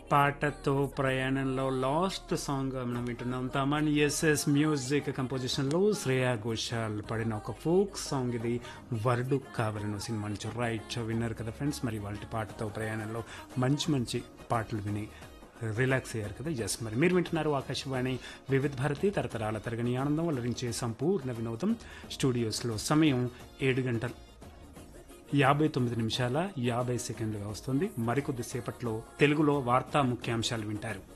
పాటతో ప్రయాణంలో last song మనం వింటున్నాం తమన్ ఎస్ఎస్ మ్యూజిక్ కంపోజిషన్ లో శ్రేయా ఘోషాల్ పడిన ఒక ఫోక్ సాంగ్ ఇది వరుడు కావలను సినిమా నుంచి రైట్ విన్నారు కదా ఫ్రెండ్స్ మరి వాళ్ళ పాటతో ప్రయాణంలో మంచి మంచి పాటలు విని రిలాక్స్ అయ్యారు కదా ఎస్ మరి మీరు వింటున్నారు ఆకాశవాణి వివిధ భారతి తరతరాల తరగని ఆనందం అలరించే సంపూర్ణ వినోదం స్టూడియోస్లో సమయం ఏడు గంటల యాభై తొమ్మిది నిమిషాల యాభై సెకండ్లుగా వస్తుంది మరికొద్ది సేపట్లో తెలుగులో వార్తా ముఖ్యాంశాలు వింటారు